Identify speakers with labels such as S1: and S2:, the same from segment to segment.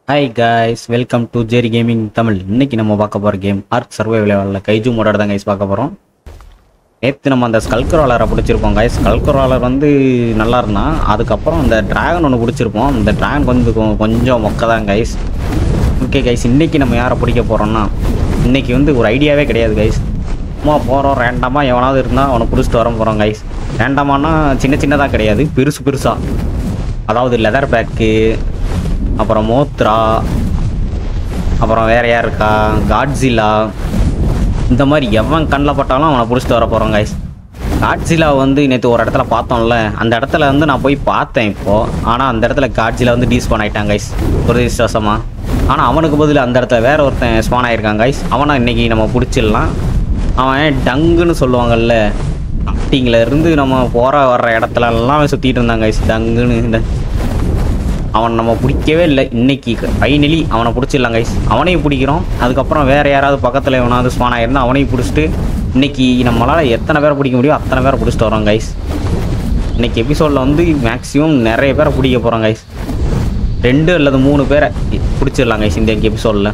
S1: Hi guys welcome to Jerry gaming Tamil இன்னைக்கு நம்ம பார்க்க போகிற கேம் ஆர்க் சர்வைவல் லெவலில் கைஜு மோடோட தான் கைஸ் பார்க்க போகிறோம் நேற்று நம்ம அந்த ஸ்கல்கரோலரை பிடிச்சிருப்போம் கைஸ் ஸ்கல்கரோலர் வந்து நல்லா இருந்தான் அதுக்கப்புறம் அந்த டிராகன் ஒன்று பிடிச்சிருப்போம் அந்த டிராகன் வந்து கொ- கொஞ்சம் மொக்க தான் கைஸ் ஓகே கைஸ் இன்னைக்கு நம்ம யாரை பிடிக்க போகிறோம்னா இன்னைக்கு வந்து ஒரு ஐடியாவே கிடையாது கைஸ் சும்மா போகிறோம் ரேண்டமாக எவனாவது இருந்தால் அவனை பிடிச்சிட்டு வர போகிறோம் கைஸ் ரேண்டமானா சின்ன சின்னதாக கிடையாது பெருசு பெருசாக அதாவது லெதர் பேக்கு அப்புறம் மோத்ரா அப்புறம் வேற யார் இருக்கா காட்ஸிலா இந்த மாதிரி எவன் கண்ணில் பட்டாலும் அவனை பிடிச்சிட்டு வர போகிறோம் கைஸ் காட்ஸிலா வந்து நேற்று ஒரு இடத்துல பார்த்தோம்ல அந்த இடத்துல வந்து நான் போய் பார்த்தேன் இப்போது ஆனால் அந்த இடத்துல காட்ஸிலா வந்து டீஸ்பான் ஆயிட்டான் கைஸ் துரதிருஷ்டவசமாக ஆனால் அவனுக்கு பதில் அந்த இடத்துல வேற ஒருத்தன் ஸ்பான் ஆயிருக்கான் கைஸ் அவனை இன்னைக்கு நம்ம பிடிச்சிடலாம் அவன் டங்குன்னு சொல்லுவாங்கல்ல ஸ்டார்டிங்கில் இருந்து நம்ம போகிற வர்ற இடத்துல எல்லாம் சுற்றிட்டு இருந்தாங்க கைஸ் டங்குன்னு இந்த அவன் நம்ம பிடிக்கவே இல்லை இன்னைக்கு ஃபைனலி அவனை பிடிச்சிடலாம் கைஸ் அவனையும் பிடிக்கிறோம் அதுக்கப்புறம் வேறு யாராவது பக்கத்தில் எவனாவது ஸ்பான் ஆயிருந்தா அவனையும் பிடிச்சிட்டு இன்னைக்கு நம்மளால் எத்தனை பேரை பிடிக்க முடியும் அத்தனை பேரை பிடிச்சிட்டு வரோம் கைஸ் இன்னைக்கு எபிசோடில் வந்து மேக்ஸிமம் நிறைய பேரை பிடிக்க போகிறோம் கைஸ் ரெண்டு அல்லது மூணு பேரை பிடிச்சிடலாம் கைஸ் இந்த எபிசோடில்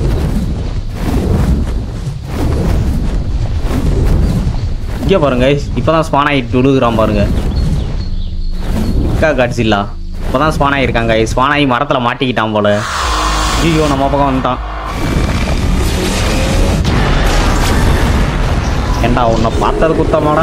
S1: இங்கே பாருங்க இப்போ தான் ஸ்பான் ஆகிட்டு விழுகுறான் பாருங்க இக்கா காட்சில்லா இப்போ தான் ஸ்பான் ஆகியிருக்காங்க ஸ்பான் ஆகி மரத்தில் மாட்டிக்கிட்டான் போல ஐயோ நம்ம பக்கம் வந்துட்டான் ஏண்டா உன்னை பார்த்தது குத்தமாடா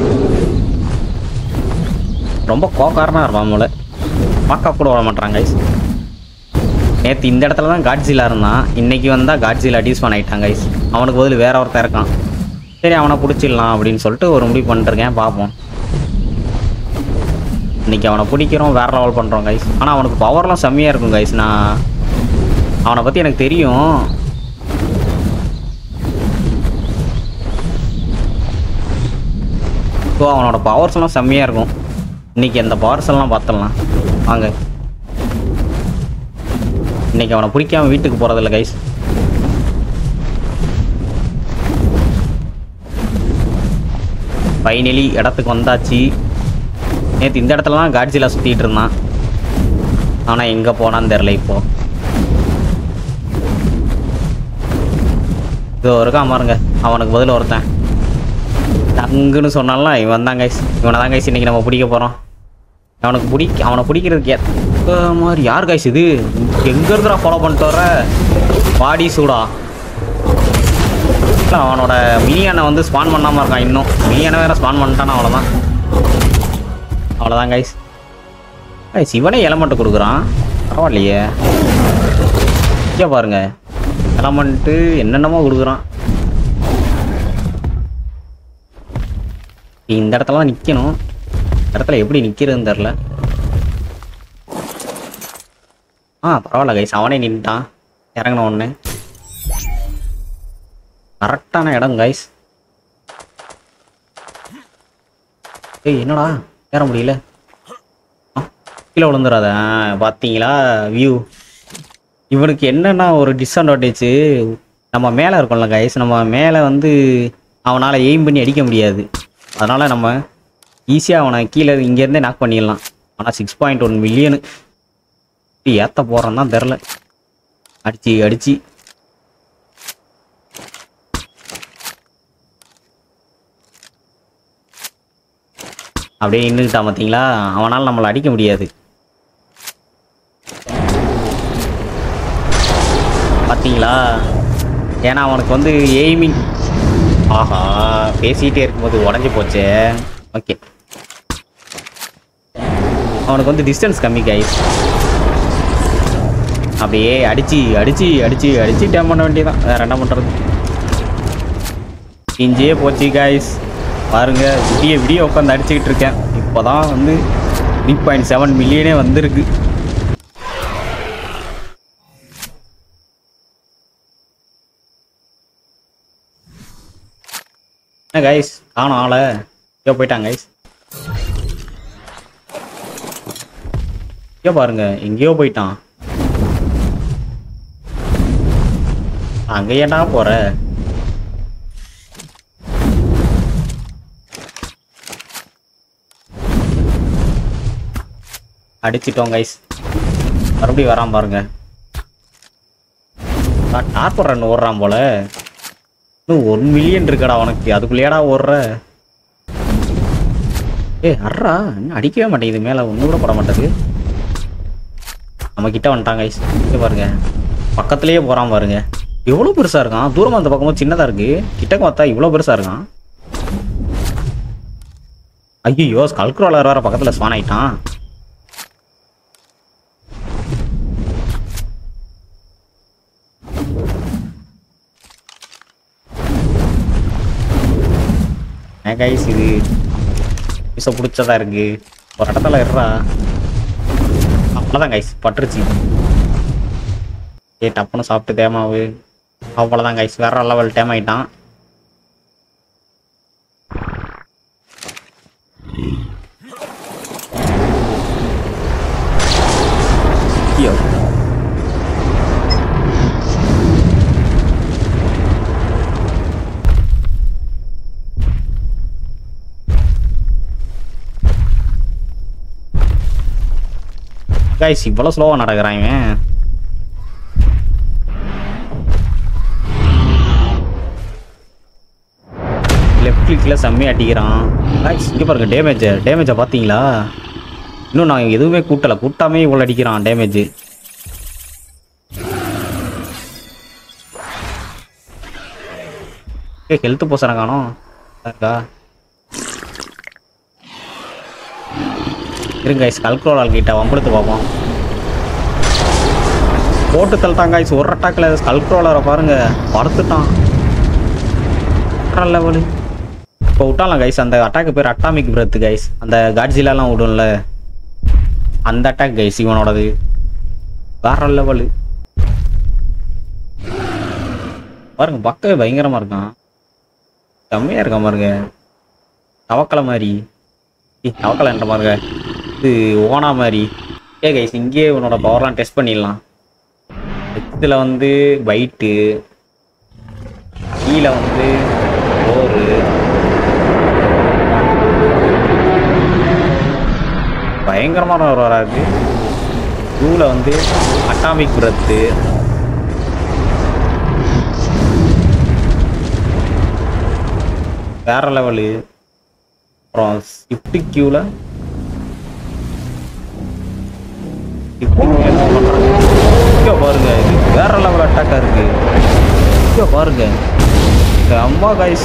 S1: ரொம்ப கோக்காரனா இருப்பான் போல பார்க்க கூட விட மாட்டான் கைஸ் நேற்று இந்த இடத்துல தான் காட்ஜிலா இருந்தான் இன்னைக்கு வந்தால் காட்ஜிலா டீஸ்பான் ஆகிட்டான் கைஸ் அவனுக்கு பதில் வேற ஒருத்தன் இருக்கான் சரி அவனை பிடிச்சிடலாம் அப்படின்னு சொல்லிட்டு ஒரு முடிவு பண்ணிருக்கேன் பார்ப்போம் இன்னைக்கு அவனை பிடிக்கிறோம் வேற லெவல் பண்ணுறோம் கைஸ் ஆனால் அவனுக்கு பவர்லாம் செம்மையாக இருக்கும் கைஸ் நான் அவனை பற்றி எனக்கு தெரியும் ஸோ அவனோட பவர்ஸ் எல்லாம் செம்மையாக இருக்கும் இன்னைக்கு அந்த பவர்ஸ் எல்லாம் பார்த்துடலாம் வாங்க இன்னைக்கு அவனை பிடிக்காம வீட்டுக்கு போகிறதில்ல கைஸ் ஃபைனலி இடத்துக்கு வந்தாச்சு நேற்று இந்த இடத்துல தான் காட்சியில் சுற்றிட்டு இருந்தான் ஆனால் எங்கே போனான்னு தெரில இப்போ இதோ இருக்கான் பாருங்க அவனுக்கு பதில் ஒருத்தன் தங்குன்னு சொன்னாலாம் இவன் தான் கைஸ் இவனை தான் கைஸ் இன்னைக்கு நம்ம பிடிக்க போகிறோம் அவனுக்கு பிடிக்க அவனை பிடிக்கிறதுக்கு ஏற்ற மாதிரி யார் கைஸ் இது எங்கே இருக்கிறா ஃபாலோ பண்ணிட்டு வர பாடி சூடா இல்ல, அவனோட மினியானை வந்து ஸ்பான் பண்ணாமல் இருக்கான் இன்னும் மினியானை வேற ஸ்பான் பண்ணிட்டானா அவ்வளோதான் அவ்வளோதான் கைஸ் கைஸ் இவனே எலமெண்ட் கொடுக்குறான் பரவாயில்லையே இங்கே பாருங்க எலமெண்ட்டு என்னென்னமோ கொடுக்குறான் இந்த இடத்துல தான் நிற்கணும் இந்த இடத்துல எப்படி நிற்கிறதுன்னு தெரில ஆ பரவாயில்ல கைஸ் அவனே நின்ட்டான் இறங்கின உடனே கரெக்டான இடம் கைஸ் ஏய் என்னடா ஏற முடியல ஆ, கீழே விழுந்துடாத ஆ, பார்த்தீங்களா வியூ இவனுக்கு என்னன்னா ஒரு டிஸ்அட்வான்டேஜ் நம்ம மேலே இருக்கோம்ல கைஸ் நம்ம மேலே வந்து அவனால் எய்ம் பண்ணி அடிக்க முடியாது அதனால் நம்ம ஈஸியாக அவனை கீழே இங்கேருந்தே நாக் பண்ணிடலாம் ஆனால் சிக்ஸ் பாயிண்ட் ஒன் மில்லியனு ஏற்ற போகிறான் தான் தெரில அடிச்சு அடிச்சு அப்படியே நின்றுக்கிட்டான் பார்த்தீங்களா அவனால் நம்மளை அடிக்க முடியாது பார்த்தீங்களா ஏன்னா அவனுக்கு வந்து எய்மிங் ஆஹா பேசிக்கிட்டே இருக்கும்போது உடஞ்சி போச்சே ஓகே அவனுக்கு வந்து டிஸ்டன்ஸ் கம்மி கைஸ் அப்படியே அடிச்சு அடிச்சு அடிச்சு அடிச்சு டேம் பண்ண வேண்டியதான் வேற என்ன பண்ணுறது இஞ்சே போச்சு கைஸ் பாருங்க விடிய விடிய உட்காந்து அடிச்சுக்கிட்டு இருக்கேன் இப்போதான் வந்து த்ரீ பாயிண்ட் செவன் மில்லியனே வந்திருக்கு என்ன கைஸ் காணும் ஆளை ஐயோ போயிட்டாங்க கைஸ் ஐயோ பாருங்க எங்கேயோ போயிட்டான் அங்க ஏன்டா போற அடிச்சிட்டோம் கைஸ் மறுபடியும் வராம பாருங்க டார்பர் ரன் ஓடுறான் போல இன்னும் ஒன் மில்லியன் இருக்கடா உனக்கு அதுக்குள்ளேடா ஓடுற ஏய் அட்ரா இன்னும் அடிக்கவே மாட்டேங்குது மேலே ஒன்று கூட பட மாட்டேது நம்ம கிட்ட வந்துட்டாங்க guys. இங்க பாருங்க பக்கத்துலயே போறான் பாருங்க எவ்வளோ பெருசா இருக்கான் தூரமா அந்த பக்கமும் சின்னதா இருக்கு கிட்டக்க பார்த்தா இவ்வளோ பெருசா இருக்கான் ஐயோ ஸ்கல்க்ரோலர் வேற பக்கத்துல ஸ்வான் ஆயிட்டான் ஏன் கைஸ் இது பீஸை பிடிச்சதா இருக்கு ஒரு இடத்துல இருறா அவ்வளோதான் கைஸ் பட்டுருச்சு ஏ டப்புன்னு சாப்பிட்டு தேமாவு அவ்வளோதான் கைஸ் வேற லெவல் டேம் ஆயிட்டான் ஐயோ கைஸ் இவ்வளோ ஸ்லோவாக நடக்கிறான் இவன் லெஃப்ட் கிளிக்கில் செம்மையாக அடிக்கிறான் கைஸ் இங்கே பாருங்க டேமேஜ் டேமேஜை பார்த்தீங்களா இன்னும் நான் எதுவுமே கூட்டலை கூட்டாமே இவ்வளோ அடிக்கிறான் டேமேஜ் ஏ ஹெல்த் போசனை காணோம் இருக்கா இருங்க கைஸ் கல்குரோலால் கிட்ட வம்பெடுத்து பார்ப்போம் போட்டு தள்ளிட்டான் கைஸ் ஒரு அட்டாக்கில் கல்குரோலரை பாருங்க படுத்துட்டான் லெவலு இப்போ விட்டாலாம் கைஸ் அந்த அட்டாக்கு பேர் அட்டாமிக் பிரத் கைஸ் அந்த காட்ஜிலாலாம் விடும்ல அந்த அட்டாக் கைஸ் இவனோடது வேற லெவலு பாருங்க பக்கவே பயங்கரமா இருக்கான் செம்மையா இருக்கான் பாருங்க தவக்கலை மாதிரி ஏய், தவக்கலைன்ற பாருங்க இது ஓனா மாதிரி ஏ கைஸ் இங்கேயே உன்னோட பவர்லாம் டெஸ்ட் பண்ணிடலாம் இதில் வந்து பைட்டு கீழே வந்து போரு பயங்கரமான ஒரு வராது ப்ளூவில் வந்து அட்டாமிக் பிரத்து வேற லெவலு அப்புறம் ஸ்விஃப்ட் கியூவில் இங்கே பாருங்க இது வேற லெவல் அட்டாக்காக இருக்கு இங்கே பாருங்க அம்மா கைஸ்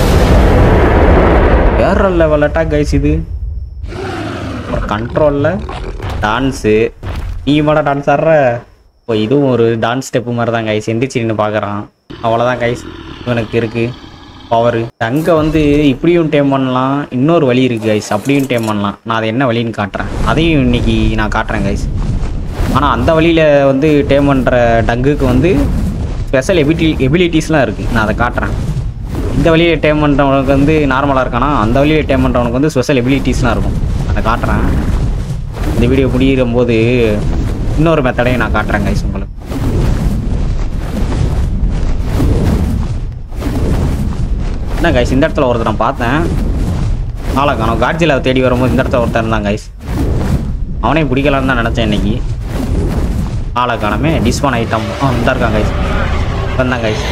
S1: வேற லெவல் அட்டாக் கைஸ் இது அப்புறம் கண்ட்ரோலில் டான்ஸு நீ மாட டான்ஸ் ஆடுற இப்போ இதுவும் ஒரு டான்ஸ் ஸ்டெப்பு மாதிரி தான் கைஸ் எந்திரிச்சு நின்று பார்க்குறான் அவ்வளோதான் கைஸ் இவனுக்கு இருக்குது பவர் அங்கே வந்து இப்படியும் டேம் பண்ணலாம் இன்னொரு வழி இருக்குது கைஸ் அப்படியும் டேம் பண்ணலாம் நான் அதை என்ன வழின்னு காட்டுறேன் அதையும் இன்னைக்கு நான் காட்டுறேன் கைஸ் ஆனால் அந்த வழியில் வந்து டேம் பண்ணுற டங்குக்கு வந்து ஸ்பெஷல் எபிலிட்டி எபிலிட்டிஸ்லாம் இருக்குது நான் அதை காட்டுறேன் இந்த வழியில் டேம் பண்ணுறவனுக்கு வந்து நார்மலாக இருக்கானா அந்த வழியில் டேம் பண்ணுறவனுக்கு வந்து ஸ்பெஷல் எபிலிட்டிஸ்லாம் இருக்கும் அதை காட்டுறேன் இந்த வீடியோ முடிகிற போது இன்னொரு மெத்தடையும் நான் காட்டுறேன் கைஸ் உங்களுக்கு என்ன கைஸ் இந்த இடத்துல ஒருத்தர் நான் பார்த்தேன் ஆளை காணோம் காட்சியில் தேடி வரும்போது இந்த இடத்துல ஒருத்தர் இருந்தான் கைஸ் அவனையும் பிடிக்கலான்னு தான் நினச்சேன் இன்னைக்கு ஆளை காணமே டிஸ்பான் ஐட்டம் ஆ இந்த இருக்கான் கைஸ் வந்தான் கைஸ்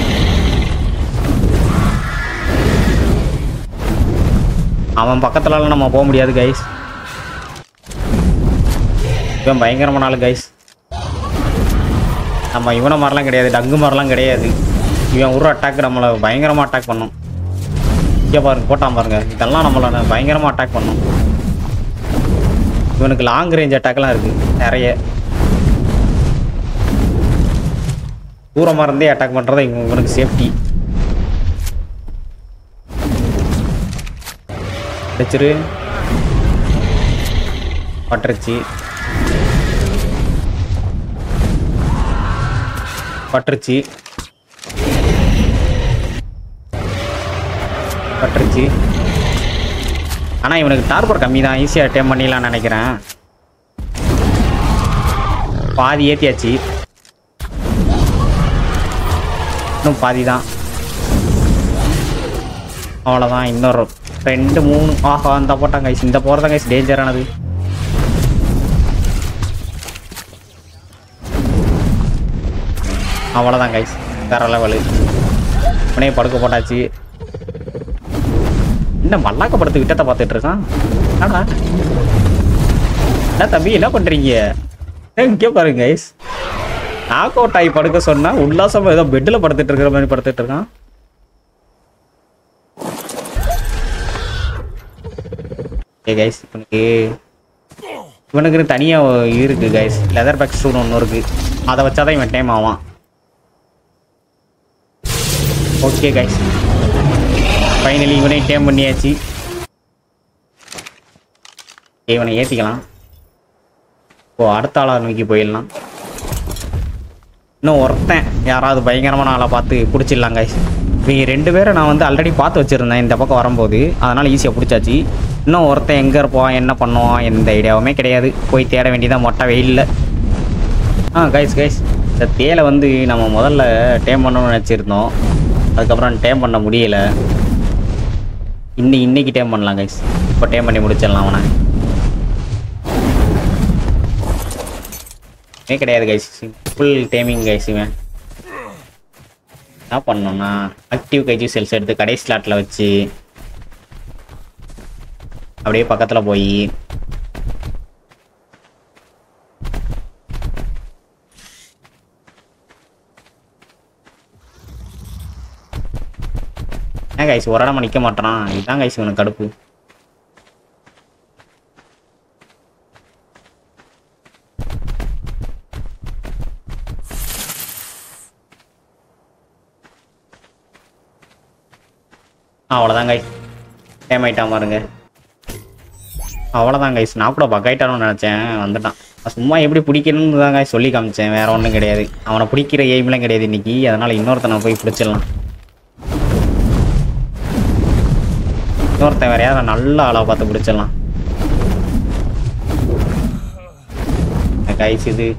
S1: அவன் பக்கத்துலலாம் நம்ம போக முடியாது கைஸ் இவன் பயங்கரமான ஆளு கைஸ் நம்ம இவனை மாதிரிலாம் கிடையாது டங்கு மாதிரிலாம் கிடையாது இவன் ஒரு அட்டாக் நம்மளை பயங்கரமாக அட்டாக் பண்ணும் இங்கே பாருங்க போட்டான் பாருங்க இதெல்லாம் நம்மளை பயங்கரமாக அட்டாக் பண்ணும் இவனுக்கு லாங் ரேஞ்ச் அட்டாக்லாம் இருக்கு நிறைய தூரமாக இருந்தே அட்டாக் பண்ணுறது இவனுக்கு சேஃப்டி அடிச்சிரு பட்டுருச்சு பட்டுருச்சு பட்டுருச்சு ஆனால் இவனுக்கு டார்பர் கம்மி தான் ஈஸியாக அட்டேம் பண்ணிடலாம்னு நினைக்கிறேன் பாதி ஏற்றியாச்சு இன்னும் பாதி தான் அவ்வளோதான் இன்னொரு ரெண்டு மூணு ஆஹா இந்த போட்டாங்க கைஸ் இந்த போகிறதான் கைஸ் டேஞ்சரானது அவ்வளோதான் கைஸ் வேற லெவலு உடனே படுக்க போட்டாச்சு என்ன மல்லாக்க படத்து விட்டத்தை பார்த்துட்டு இருக்கான் ஆனா என்ன தம்பி என்ன பண்றீங்க ஏய், இங்கே பாருங்க கைஸ் நாக் அவுட் ஆகி படுக்க சொன்னா உல்லாசமா ஏதோ பெட்டில் படுத்துட்டு இருக்கிற மாதிரி படுத்துட்டு இருக்கான் ஏ கைஸ் இவனுக்கு இவனுக்கு தனியாக இருக்கு கைஸ் லெதர் பேக் ஸ்டூன் ஒன்று இருக்கு அதை வச்சாதான் இவன் டைம் ஆவான் ஓகே கைஸ் ஃபைனலி இவனை டேம் பண்ணியாச்சு Okay, இவனை ஏற்றிக்கலாம் ஓ அடுத்த ஆளாக நோக்கி போயிடலாம் இன்னும் ஒருத்தன் யாராவது பயங்கரமான ஆளை பார்த்து பிடிச்சிடலாம் கைஸ் இவங்க ரெண்டு பேரை நான் வந்து ஆல்ரெடி பார்த்து வச்சுருந்தேன் இந்த பக்கம் வரும்போது அதனால் ஈஸியாக பிடிச்சாச்சு இன்னும் ஒருத்தன் எங்கே இருப்பான் என்ன பண்ணுவான் எந்த ஐடியாவுமே கிடையாது போய் தேட வேண்டியதான் மொட்டை வெயிலில் ஆ கைஸ் கைஸ் இந்த தேலை வந்து நம்ம முதல்ல டேம் பண்ணணும்னு நினச்சிருந்தோம் அதுக்கப்புறம் டேம் பண்ண முடியல இன்னி இன்னைக்கு டேம் பண்ணலாம் கைஸ் இப்போ டேம் பண்ணி முடிச்சிடலாம் அவனை ஏ கிடையாது கைஸ் சிம்பிள் டேமிங் கைஸ் இவன் என்ன பண்ணோம்னா ஆக்டிவ் கைஜி செல்ஸ் எடுத்து கடை ஸ்லாட்டில் வச்சு அப்படியே பக்கத்தில் போய் ஏன் கைஸ் ஒரு இடம் நிற்க மாட்டான் இதுதான் கைஸ் இவனுக்கு கடுப்பு அவ்வளோதான் கைஸ் டேம் ஆயிட்டான் பாருங்க அவ்வளோதான் கைஸ் நான் கூட பக்காயிட்டானு நினச்சேன் வந்துட்டான் நான் சும்மா எப்படி பிடிக்கணும்னு தான் guys சொல்லி காமிச்சேன் வேற ஒன்றும் கிடையாது அவனை பிடிக்கிற எய்ம்லாம் கிடையாது இன்னைக்கு அதனால இன்னொருத்தனை போய் பிடிச்சிடலாம் இன்னொருத்தன் வேற யாரும் நல்ல ஆளாக பார்த்து பிடிச்சிடலாம் கைஸ் இது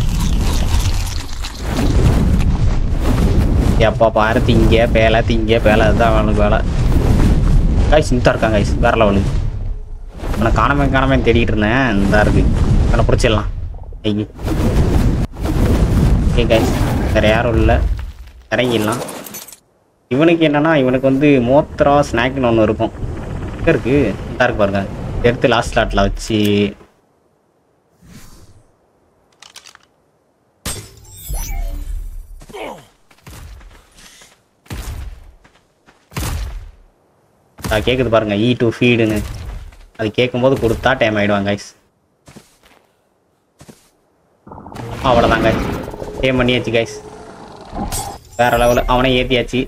S1: எப்பா பாரு திங்க பேலை திங்க பேலை அதுதான் அவனுக்கு வேலை கைஸ் இந்த இருக்கான் கைஸ் வேற லெவலு அவனை காணாம காணாம தேடிட்டு இருந்தேன் இந்த இருக்கு அவனை பிடிச்சிடலாம் ஐயோ ஓகே கைஸ் வேற யாரும் இல்லை இறங்கிடலாம் இவனுக்கு என்னன்னா இவனுக்கு வந்து மோத்ரா ஸ்நாக்னு ஒன்று இருக்கும் எங்கே இருக்கு இந்த இருக்கு பாருங்க இதை எடுத்து லாஸ்ட் ஸ்லாட்டில் வச்சு அது கேட்குது பாருங்க இ டு ஃபீடுன்னு அது கேட்கும்போது கொடுத்தா டைம் ஆகிடுவாங்க கைஸ் அவ்வளோதான் கைஸ் டைம் பண்ணியாச்சு கைஸ் வேற லெவலில் அவனை ஏற்றியாச்சு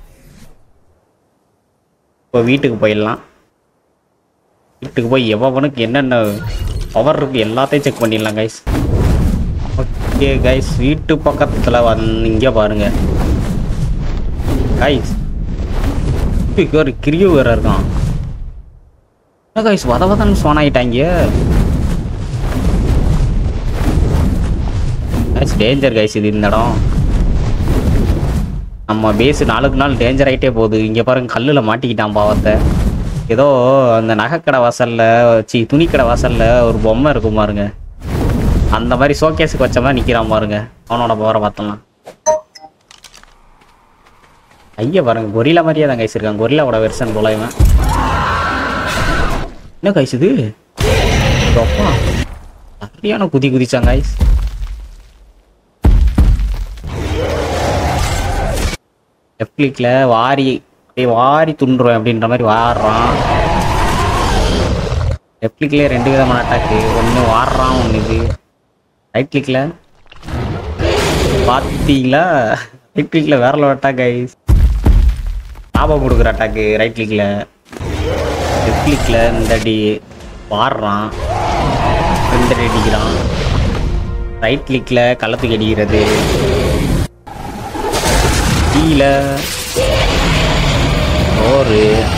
S1: இப்போ வீட்டுக்கு போயிடலாம் வீட்டுக்கு போய் எவனுக்கு என்னென்ன பவர் இருக்கு எல்லாத்தையும் செக் பண்ணிடலாம் கைஸ் ஓகே கைஸ் வீட்டு பக்கத்தில் வந்து இங்கே பாருங்க கைஸ் இங்க ஒரு கிரியோ வேற இருக்கான் என்ன கைஸ் வத வதன்னு ஸ்வான் ஆகிட்டாங்க கைஸ் டேஞ்சர் கைஸ் இது இந்த இடம் நம்ம பேஸ் நாளுக்கு நாள் டேஞ்சர் ஆகிட்டே போகுது இங்கே பாருங்க கல்லில் மாட்டிக்கிட்டான் பாவத்தை ஏதோ அந்த நகைக்கடை வாசல்ல சி துணிக்கடை வாசல்ல ஒரு பொம்மை இருக்கும் பாருங்க அந்த மாதிரி ஷோகேஸுக்கு வச்ச மாதிரி நிற்கிறான் பாருங்க அவனோட பவரை பார்த்தலாம் ஐயா பாருங்க கொரிலா மாதிரியே தான் கைஸ் இருக்கான் கொரிலாவோட வெர்ஷன் போல இவன் என்ன கைஸ் இது அப்பா சரியான குதி குதிச்சான் கைஸ் லெஃப்ட் கிளிக்ல வாரி அப்படியே வாரி துண்டுருவேன் அப்படின்ற மாதிரி வாடுறான் லெஃப்ட் கிளிக்ல ரெண்டு விதமான அட்டாக்கு ஒன்று வாடுறான் ஒன்று இது ரைட் கிளிக்ல பார்த்தீங்களா ரைட் கிளிக்ல வேற லெவல் அட்டாக் கைஸ் லாபம் கொடுக்குற அட்டாக்கு ரைட் கிளிக்ல லெஃப்ட் கிளிக்ல இந்த அடி வாடுறான் ரெண்டு அடி அடிக்கிறான் ரைட் கிளிக்ல கள்ளத்துக்கு அடிக்கிறது கீழே ஒரு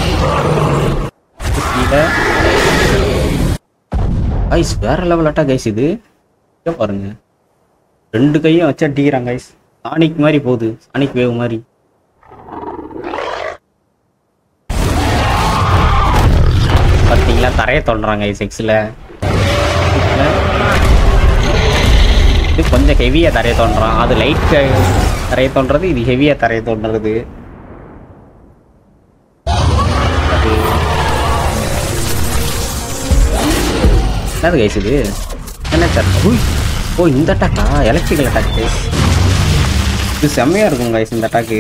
S1: கீழே கைஸ் வேற லெவல் அட்டா கைஸ் இது இங்க பாருங்க ரெண்டு கையும் வச்சு அடிக்கிறான் கைஸ் சானிக் மாதிரி போகுது சானிக் வேவ் மாதிரி பார்த்தீங்களா தரையை தொல்றாங்க செக்ஸில் இது கொஞ்சம் ஹெவியாக தரையை தோன்றான் அது லைட் தரையை தோன்றது இது ஹெவியாக தரையை தோன்றது அது என்னது கைஸ் இது என்ன சார் உய் ஓ இந்த அட்டாக்கா எலக்ட்ரிக்கல் அட்டாக்கு இது செம்மையாக இருக்கும் கைஸ் இந்த அட்டாக்கு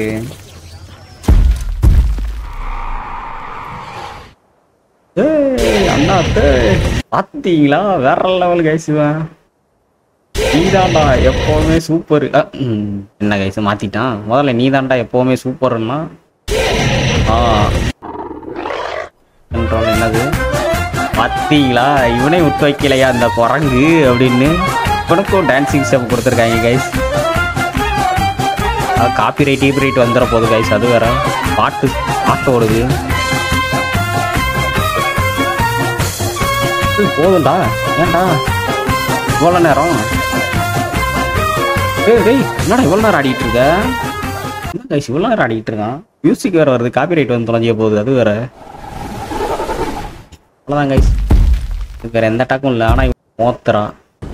S1: ஏய் அண்ணா டேய். பாத்தீங்களா வேற லெவல் கைஸ் இவன் நீதான்டா எப்பவுமே சூப்பர் என்ன கைஸ் மாத்திட்டான் முதல்ல நீதான்டா எப்பவுமே சூப்பர்னா ஆ control என்னது பாத்தீங்களா இவனே விட்டு வைக்கலையா அந்த குரங்கு அப்படின்னு இவனுக்கும் டான்சிங் ஸ்டெப் கொடுத்துருக்காங்க guys copy right EB right வந்துட போகுது கைஸ் அது வேற பாட்டு பாட்டு ஓடுது ஏய், போதும்டா ஏன்டா இவ்வளோ நேரம் ஏய் டேய் என்னடா இவ்வளோ நேரம் ஆடிட்டு இருக்க என்ன கைஸ் இவ்வளோ நேரம் ஆடிட்டு இருக்கான் மியூசிக் வேற வருது காப்பி ரைட் வந்து தொலைஞ்சிய போகுது அது வேற அவ்வளோதான் கைஸ் இது வேற எந்த அட்டாக்கும் இல்லை ஆனால் மோத்துறான்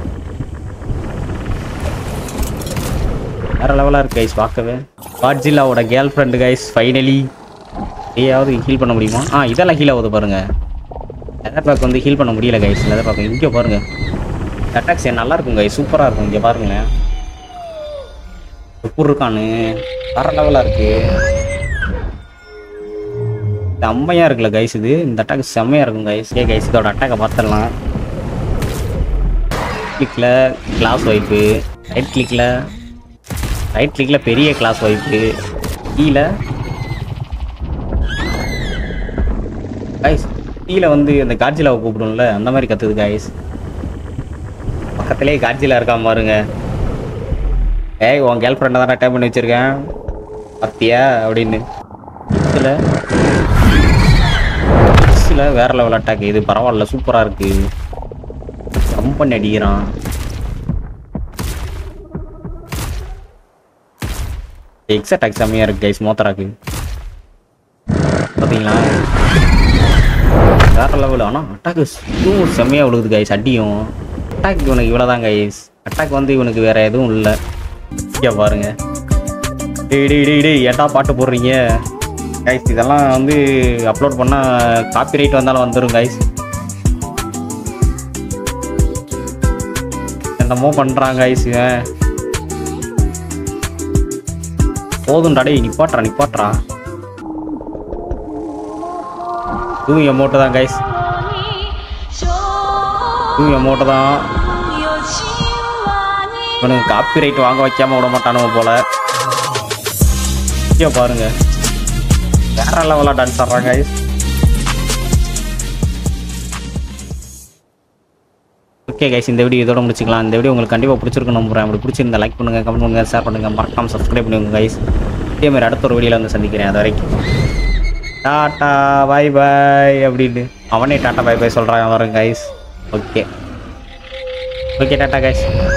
S1: வேற லெவலாக இருக்கு கைஸ் பார்க்கவே காட்ஜில்லாவோட கேர்ள் ஃப்ரெண்டு கைஸ் ஃபைனலி ஏயாவது ஹீல் பண்ண முடியுமா ஆ இதெல்லாம் ஹீல் ஆகுது பாருங்க லெதர் பேக் வந்து ஹீல் பண்ண முடியல கைஸ் லெதர் பேக் இங்கே பாருங்க அட்டாக்ஸ் நல்லா இருக்கும் கைஸ் சூப்பராக இருக்கும் இங்கே பாருங்களேன் எப்படி இருக்கான்னு வேற லெவலாக இருக்கு செம்மையா இருக்குல்ல கைஸ் இது இந்த அட்டாக் செம்மையா இருக்கும் கைஸ் ஏ கைஸ் இதோட அட்டாக்கை பார்த்துடலாம் கிளிக்கில் கிளாஸ் வைப்பு ரைட் கிளிக்கில் ரைட் கிளிக்கில் பெரிய கிளாஸ் வைப்பு கீழே கைஸ் கீழே வந்து அந்த கார்ஜிலாவை கூப்பிடும்ல அந்த மாதிரி கத்துது கைஸ் பக்கத்துலேயே கார்ஜிலா இருக்கான் பாருங்க ஏய் உன் கேர்ள் ஃப்ரெண்டை தான் டைம் பண்ணி வச்சிருக்கேன் பத்தியா அப்படின்னு இதில் இதில் வேற லெவல் அட்டாக் இது பரவாயில்ல சூப்பராக இருக்கு ஜம்ப் பண்ணி அடிக்கிறான் எக்ஸ் அட்டாக் செம்மையாக இருக்கு கைஸ் மோத்தராக்கு பார்த்தீங்களா வேற லெவல் ஆனால் அட்டாக் இதுவும் செம்மையாக விழுகுது கைஸ் அடியும் அட்டாக் இவனுக்கு இவ்வளோதான் கைஸ் அட்டாக் வந்து இவனுக்கு வேற எதுவும் இல்லை இங்கே பாருங்க டேய் டேய் டேய் டேய் ஏட்டா பாட்டு போடுறீங்க கைஸ் இதெல்லாம் வந்து அப்லோட் பண்ணால் காப்பி ரைட் வந்தாலும் வந்துடும் கைஸ் என்னமோ பண்ணுறான் கைஸ் இவன் போதும்டா டேய் நிப்பாட்றா நிப்பாட்றா இதுவும் அமௌண்ட்டு தான் கைஸ் இதுவும் அமௌண்ட்டு தான் இவனுக்கு காப்பி ரைட் வாங்க வைக்காம விட மாட்டானுங்க போல இங்கே பாருங்க வேற லெவலாக டான்ஸ் ஆடுறாங்க கைஸ் ஓகே கைஸ் இந்த வீடியோ இதோட முடிச்சுக்கலாம் இந்த வீடியோ உங்களுக்கு கண்டிப்பாக பிடிச்சிருக்கும் நம்புறேன் அப்படி பிடிச்சிருந்தா லைக் பண்ணுங்க கமெண்ட் பண்ணுங்க ஷேர் பண்ணுங்க மறக்காம சப்ஸ்கிரைப் பண்ணுங்க கைஸ் இதே மாதிரி அடுத்த ஒரு வீடியோவில் வந்து சந்திக்கிறேன் அது வரைக்கும் டாட்டா பை பை அப்படின்னு அவனே டாட்டா பை பை சொல்கிறாங்க வரேன் guys okay okay ta ta guys